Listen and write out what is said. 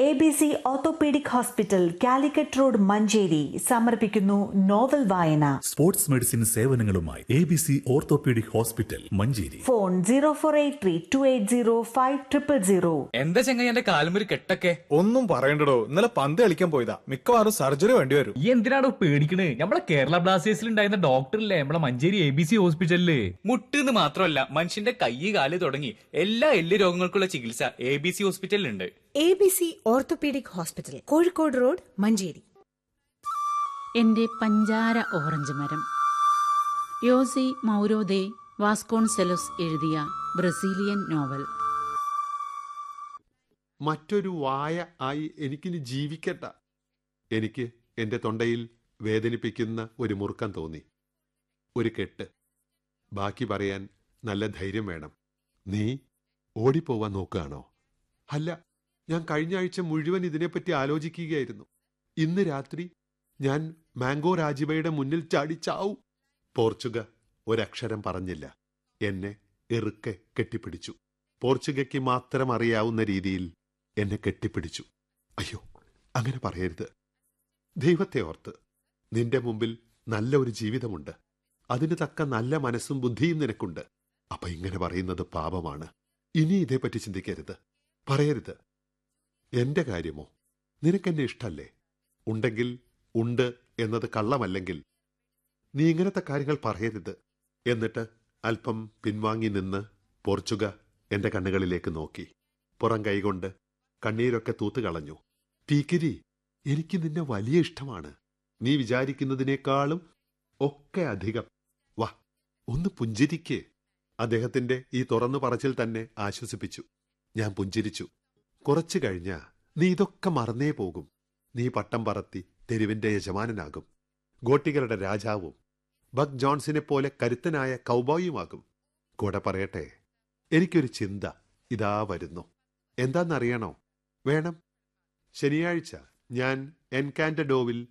A B C orthopaedic hospital Calicut road Manjeri സമർപ്പിക്കുന്നു novel വായന sports medicine സേവനങ്ങളുമായി A B C orthopaedic hospital Manjeri phone zero four eight three two eight zero five triple zero എന്താ ചെങ്ങായി എന്റെ കാലുമൊരു കെട്ടൊക്കെ ഒന്നും പറയണ്ടടോ ഇന്നലെ പന്ത് കളിക്കാൻ പോയതാ മിക്കവാറും സർജറി വേണ്ടി വരും ഈ എന്തിനാണോ പേടിക്കണേ നമ്മളെ കേരള ബ്ലാസ്റ്റേഴ്സിൽ ഉണ്ടായിരുന്ന ഡോക്ടറില്ലേ നമ്മളെ മഞ്ചേരി എ ബി സി ഹോസ്പിറ്റലില് മുട്ടെന്ന് മാത്രമല്ല മനുഷ്യന്റെ കൈ കാല് തുടങ്ങി എല്ലാ എല്ല് രോഗങ്ങൾക്കുള്ള ചികിത്സ എ ബി സി ഹോസ്പിറ്റലിലുണ്ട് A B C orthopaedic hospital Kozhikode road Manjeri എന്റെ പഞ്ചാര ഓറഞ്ച് മരം യോസി മൗരോദെ വാസ്കോൺസെലോസ് എഴുതിയ ബ്രസീലിയൻ നോവൽ മറ്റൊരു വായ ആയി എനിക്കിനി ജീവിക്കട്ട എനിക്ക് എന്റെ തൊണ്ടയിൽ വേദനിപ്പിക്കുന്ന ഒരു മുറുക്കം തോന്നി ഒരു കെട്ട് ബാക്കി പറയാൻ നല്ല ധൈര്യം വേണം നീ ഓടിപ്പോവാൻ നോക്കുകയാണോ അല്ല ഞാൻ കഴിഞ്ഞ ആഴ്ച മുഴുവൻ ഇതിനെപ്പറ്റി ആലോചിക്കുകയായിരുന്നു ഇന്ന് രാത്രി ഞാൻ മാംഗോ രാജിബയുടെ മുന്നിൽ ചാടി ചാവും പോർച്ചുഗ ഒരക്ഷരം പറഞ്ഞില്ല എന്നെ എറുക്കെ കെട്ടിപ്പിടിച്ചു പോർച്ചുഗയ്ക്ക് മാത്രം അറിയാവുന്ന രീതിയിൽ എന്നെ കെട്ടിപ്പിടിച്ചു അയ്യോ അങ്ങനെ പറയരുത് ദൈവത്തെ ഓർത്ത് നിന്റെ മുമ്പിൽ നല്ല ഒരു ജീവിതമുണ്ട് അതിന് തക്ക നല്ല മനസ്സും ബുദ്ധിയും നിനക്കുണ്ട് അപ്പൊ ഇങ്ങനെ പറയുന്നത് പാപമാണ് ഇനി ഇതേപ്പറ്റി ചിന്തിക്കരുത് പറയരുത് എന്റെ കാര്യമോ നിനക്കെന്നെ ഇഷ്ടല്ലേ ഉണ്ടെങ്കിൽ ഉണ്ട് എന്നത് കള്ളമല്ലെങ്കിൽ നീ ഇങ്ങനത്തെ കാര്യങ്ങൾ പറയരുത് എന്നിട്ട് അല്പം പിൻവാങ്ങി നിന്ന് പോർച്ചുഗ എന്റെ കണ്ണുകളിലേക്ക് നോക്കി പുറം കൈകൊണ്ട് കണ്ണീരൊക്കെ തൂത്തുകളഞ്ഞു പീക്കിരി എനിക്ക് നിന്നെ വലിയ ഇഷ്ടമാണ് നീ വിചാരിക്കുന്നതിനേക്കാളും ഒക്കെ അധികം വാ ഒന്ന് പുഞ്ചിരിക്കേ അദ്ദേഹത്തിന്റെ ഈ തുറന്നു പറച്ചിൽ തന്നെ ആശ്വസിപ്പിച്ചു ഞാൻ പുഞ്ചിരിച്ചു കുറച്ചു കഴിഞ്ഞാ നീ ഇതൊക്കെ മറന്നേ പോകും നീ പട്ടം പറത്തി തെരുവിന്റെ യജമാനനാകും ഗോട്ടികളുടെ രാജാവും ബഗ് ജോൺസിനെ പോലെ കരുത്തനായ കൗബോയുമാകും കൂടെ പറയട്ടെ എനിക്കൊരു ചിന്ത ഇതാ വരുന്നു എന്താന്നറിയണോ വേണം ശനിയാഴ്ച ഞാൻ എൻകാൻഡഡോവിൽ